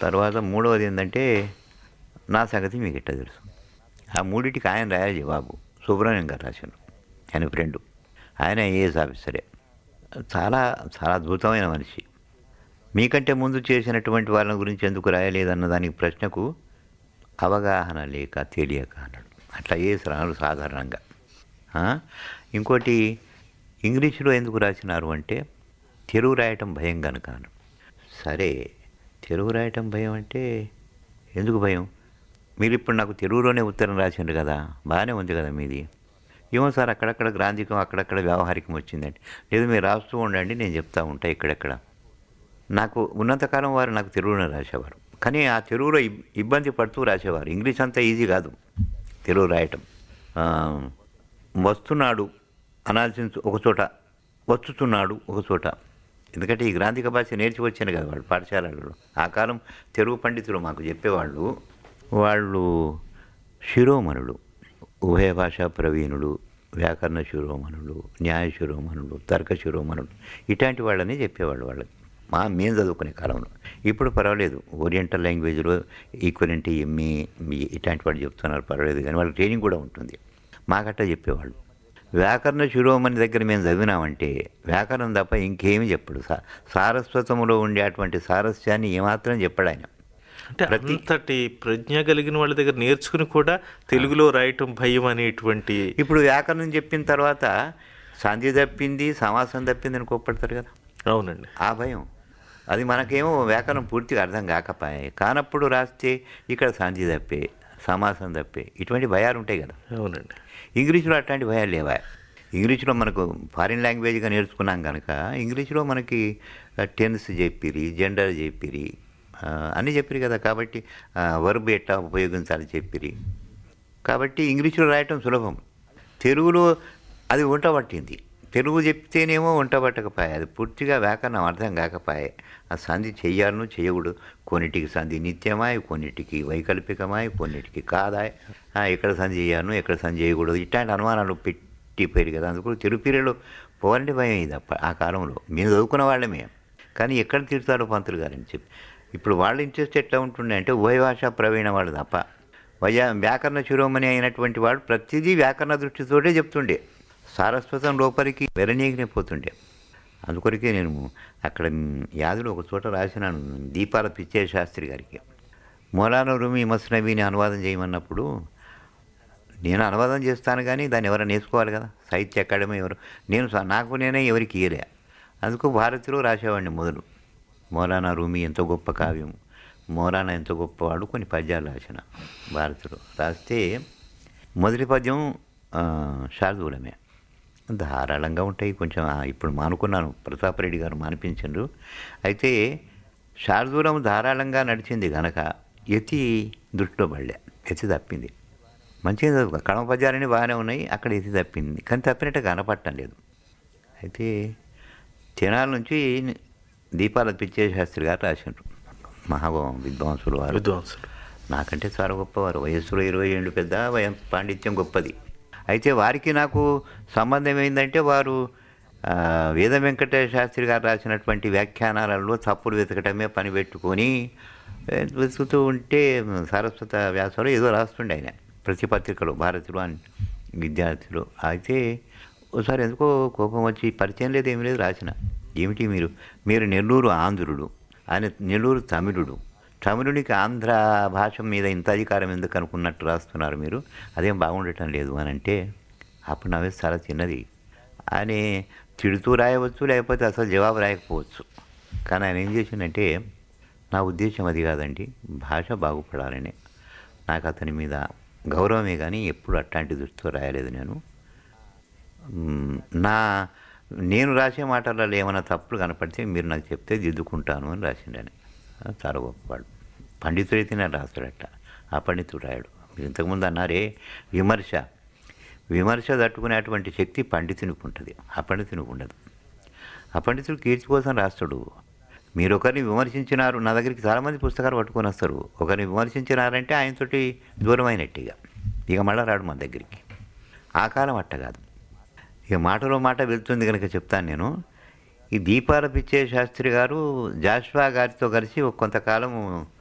తర్వాత మూడవది ఏంటంటే నా సంగతి మీకు ఎట్లా తెలుసు ఆ మూడింటికి ఆయన రాయాలి జవాబు సుబ్రహ్మణ్యం గారు రాశారు ఆయన ఫ్రెండు ఆయన ఐఏఎస్ ఆఫీసరే చాలా చాలా అద్భుతమైన మనిషి మీకంటే ముందు చేసినటువంటి వాళ్ళ గురించి ఎందుకు రాయలేదన్న దానికి ప్రశ్నకు అవగాహన లేక తెలియక అన్నాడు అట్లా ఏఎస్ రాను సాధారణంగా ఆ? ఇంకోటి ఇంగ్లీషులో ఎందుకు రాసినారు అంటే తెలుగు రాయటం భయం కనుక అన్నాడు. సరే తెలుగు రాయటం భయం అంటే ఎందుకు భయం మీరు ఇప్పుడు నాకు తెలుగులోనే ఉత్తరం రాసిండ్రు కదా బాగానే ఉంది కదా మీది ఏమో సార్ అక్కడక్కడ గ్రాంధికం అక్కడక్కడ వ్యవహారికం వచ్చిందండి లేదు మీరు రాస్తూ ఉండండి నేను చెప్తా ఉంటా ఇక్కడెక్కడ నాకు ఉన్నంతకాలం వారు నాకు తెలుగులో రాసేవారు కానీ ఆ తెలుగులో ఇబ్- ఇబ్బంది పడుతూ రాసేవారు ఇంగ్లీష్ అంతా ఈజీ కాదు తెలుగు రాయటం ఆ, వస్తున్నాడు అనాల్సిన ఒక చోట వచ్చుతున్నాడు ఒక చోట ఎందుకంటే ఈ గ్రాంధిక భాష నేర్చి వచ్చాను కదా వాళ్ళు పాఠశాలలో ఆ కాలం తెలుగు పండితులు మాకు చెప్పేవాళ్ళు వాళ్ళు శిరోమణులు ఉభయ భాషా ప్రవీణులు వ్యాకరణ శిరోమణులు న్యాయ శిరోమణులు తర్క శిరోమణులు ఇట్లాంటి వాళ్ళని చెప్పేవాళ్ళు వాళ్ళకి మా మేము చదువుకునే కాలంలో ఇప్పుడు పర్వాలేదు ఓరియంటల్ లాంగ్వేజ్లో ఈక్వలెంట్ ఎంఏ ఇట్లాంటి వాళ్ళు చెప్తున్నారు పర్వాలేదు కానీ వాళ్ళకి ట్రైనింగ్ కూడా ఉంటుంది మాకట్లా చెప్పేవాళ్ళు వ్యాకరణ శిరోమణి దగ్గర మేము చదివినామంటే వ్యాకరణం తప్ప ఇంకేమీ చెప్పడు సా సారస్వతములో ఉండేటువంటి సారస్యాన్ని ఏమాత్రం చెప్పడు ఆయన అంటే అంతటి ప్రజ్ఞ కలిగిన వాళ్ళ దగ్గర నేర్చుకుని కూడా తెలుగులో రాయటం భయం అనేటువంటి ఇప్పుడు వ్యాకరణం చెప్పిన తర్వాత సంధి తప్పింది సమాసం తప్పింది అని కోప్పడతారు కదా అవునండి ఆ భయం అది మనకేమో వ్యాకరణం పూర్తిగా అర్థం కాకపాయే కానప్పుడు రాస్తే ఇక్కడ సంధి తప్పే సమాసం తప్పే ఇటువంటి భయాలు ఉంటాయి కదా అవునండి ఇంగ్లీష్లో అట్లాంటి భయాలు లేవా ఇంగ్లీష్లో మనకు ఫారిన్ లాంగ్వేజ్గా నేర్చుకున్నాం కనుక ఇంగ్లీష్లో మనకి టెన్స్ చెప్పిరి జెండర్ చెప్పిరి ఆ, అన్నీ చెప్పిరి కదా కాబట్టి వర్బ్ ఎట్లా ఉపయోగించాలి చెప్పిరి కాబట్టి ఇంగ్లీష్లో రాయటం సులభం తెలుగులో అది వంట పట్టింది తెలుగు చెప్తేనేమో వంట పట్టకపోయే అది పూర్తిగా వ్యాకరణం అర్థం కాకపోయే ఆ సంధి చెయ్యాలను చేయకూడదు కొన్నిటికి సంధి నిత్యమాయ్ కొన్నిటికి వైకల్పికమాయ్ కొన్నిటికి కాదాయ్ ఆ, ఎక్కడ సంధి చేయాలను ఎక్కడ సంధి చేయకూడదు ఇట్లాంటి అనుమానాలు పెట్టిపోయారు కదా అందుకు తెలుగు పీరియడ్లో పోవాలంటే భయం ఇది అప్ప ఆ కాలంలో మేము చదువుకున్న వాళ్ళమే కానీ ఎక్కడ తీరుతాడో పంతులు గారని చెప్పి ఇప్పుడు వాళ్ళ ఇంట్రెస్ట్ ఎట్లా ఉంటుండే అంటే ఉభయ భాష ప్రవీణ వాళ్ళు తప్ప వయా వ్యాకరణ శిరోమణి అయినటువంటి వాడు ప్రతిదీ వ్యాకరణ దృష్టితోటే చెప్తుండే సారస్వతం లోపలికి వెరనీగినే పోతుండే అందుకొరకే నేను అక్కడ యాదులు ఒక చోట రాసినాను దీపాల పిచ్చయ్య శాస్త్రి గారికి మౌలానా రూమి మస్నబీని అనువాదం చేయమన్నప్పుడు నేను అనువాదం చేస్తాను కానీ దాన్ని ఎవరైనా నేర్చుకోవాలి కదా సాహిత్య అకాడమీ ఎవరు నేను స- నాకు నేనే ఎవరికి ఇయలే అందుకు భారతిలో రాసేవాడిని మొదలు మౌలానా రూమి ఎంతో గొప్ప కావ్యం మౌలానా ఎంతో గొప్పవాడు కొన్ని పద్యాలు రాసిన భారతిలో రాస్తే మొదటి పద్యం ఆ, శార్దూలమే ధారాళంగా ఉంటాయి కొంచెం ఆ, ఇప్పుడు మానుకున్నాను ప్రతాపరెడ్డి గారు మానిపించారు అయితే శార్దూలం ధారాళంగా నడిచింది గనక ఎతి దృష్టిలో పడలే ఎతి తప్పింది మంచిగా చదువు కడమ పద్యాలన్నీ బాగానే ఉన్నాయి అక్కడ ఎతి తప్పింది కానీ తప్పినట్టు కనపడటం లేదు అయితే తెనాల నుంచి దీపాల పిచ్చే శాస్త్రి గారు రాశారు మహా విద్వాంసులు వారు విద్వాంసులు నాకంటే చాలా గొప్పవారు వయస్సులో ఇరవై ఏళ్ళు పెద్ద వయం పాండిత్యం గొప్పది అయితే వారికి నాకు సంబంధం ఏంటంటే వారు ఆ, వేద వెంకటేశ్వర శాస్త్రి గారు రాసినటువంటి వ్యాఖ్యానాలలో తప్పులు వెతకటమే పని పెట్టుకొని ఏ, వెతుకుతూ ఉంటే సారస్వత వ్యాసాలు ఏదో రాస్తుండే ఆయన ప్రతి పత్రికలో భారతిలో అని విద్యార్థులు అయితే ఒకసారి ఎందుకో కోపం వచ్చి పరిచయం లేదు ఏమీ లేదు రాసిన ఏమిటి మీరు మీరు నెల్లూరు ఆంధ్రుడు ఆయన నెల్లూరు తమిళుడు తమిళునికి ఆంధ్ర భాష మీద ఇంత అధికారం ఎందుకు అనుకున్నట్టు రాస్తున్నారు మీరు అదేం బాగుండటం లేదు అని అంటే అప్పుడు నా వయసు చాలా చిన్నది అని తిడుతూ రాయవచ్చు లేకపోతే అసలు జవాబు రాయకపోవచ్చు కానీ ఆయన ఏం చేసిందంటే నా ఉద్దేశం అది కాదండి భాష బాగుపడాలని నాకు అతని మీద గౌరవమే కానీ ఎప్పుడు అట్లాంటి దృష్టితో రాయలేదు నేను మ్, నా నేను రాసే మాటలలో ఏమైనా తప్పులు కనపడితే మీరు నాకు చెప్తే దిద్దుకుంటాను అని రాసిండని చాలా గొప్పవాడు పండితుడైతే నేను రాస్తాడట ఆ పండితుడు రాయడు మీరు ఇంతకుముందు అన్నారే విమర్శ విమర్శ తట్టుకునేటువంటి శక్తి పండితునికి ఉంటుంది ఆ పండితునికి ఉండదు ఆ పండితుడు కీర్తి కోసం రాస్తాడు మీరు ఒకరిని విమర్శించినారు నా దగ్గరికి చాలామంది పుస్తకాలు పట్టుకొని వస్తారు ఒకరిని విమర్శించినారంటే ఆయనతోటి దూరం అయినట్టుగా ఇక మళ్ళా రాడు మన దగ్గరికి ఆ కాలం అట్ట కాదు ఇక మాటలో మాట వెళ్తుంది కనుక చెప్తాను నేను ఈ దీపాల పిచ్చే శాస్త్రి గారు జాష్వా గారితో కలిసి ఒక కొంతకాలం